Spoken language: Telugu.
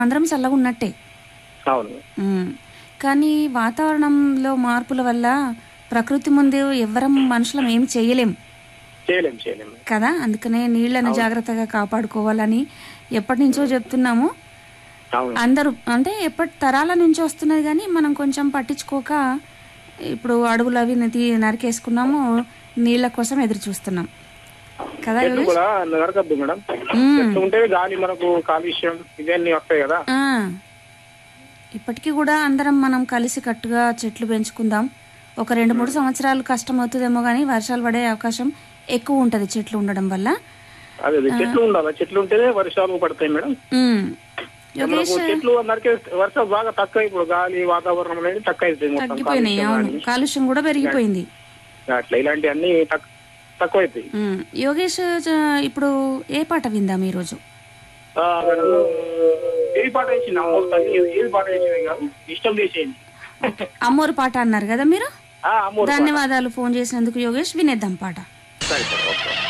అందరం చల్లగా ఉన్నట్టే అవును ఉమ్. కానీ వాతావరణంలో మార్పుల వల్ల ప్రకృతి ముందు ఎవ్వరం మనుషులం ఏం చేయలేం చేయలేం చేయలేం కదా అందుకనే నీళ్లను జాగ్రత్తగా కాపాడుకోవాలని ఎప్పటి నుంచో చెప్తున్నాము అవును అందరూ అంటే ఎప్పటి తరాల నుంచి వస్తున్నది కానీ మనం కొంచెం పట్టించుకోక ఇప్పుడు అడుగులు అవి నది నరికేసుకున్నాము నీళ్ళ కోసం ఎదురు చూస్తున్నాం కదా చెట్లు కూడా నరకద్దు మేడం ఉమ్. చెట్లు ఉంటే గాలి మనకు కాలుష్యం ఇవన్నీ వస్తాయి కదా ఆ. ఇప్పటికీ కూడా అందరం మనం కలిసి కట్టుగా చెట్లు పెంచుకుందాం ఒక రెండు మూడు సంవత్సరాలు కష్టం అవుతుందేమో కానీ వర్షాలు పడే అవకాశం ఎక్కువ ఉంటది చెట్లు ఉండడం వల్ల అదే అదే చెట్లు ఉండాలి చెట్లు ఉంటేనే వర్షాలు పడతాయి మేడం ఉమ్. యోగేష్ మనకు చెట్లు నరికే వర్షాలు బాగా తక్కువ ఇప్పుడు గాలి వాతావరణం అనేది తక్కువ అవుతాయి మొత్తం తగ్గిపోయినాయి కాలుష్యం అవును కానీ. కాలుష్యం కూడా పెరిగిపోయింది అట్లా ఇలాంటివన్నీ తక్- తక్కువ అవుతాయి ఉమ్. యోగేష్ జ- ఇప్పుడు ఏ పాట విందాం ఈరోజు ఆ, మేడం, ఏది పాట వేసింది అమ్మోరు తల్లి ఏది పాట వేసింది కాదు ఇష్టం చేసేయండి అమ్మోరు పాట అన్నారు కదా మీరు ఆ, అమ్మోరు పాట. ధన్యవాదాలు ఫోన్ చేసినందుకు యోగేష్ వినేద్దాం పాట సరే సరే ఓకే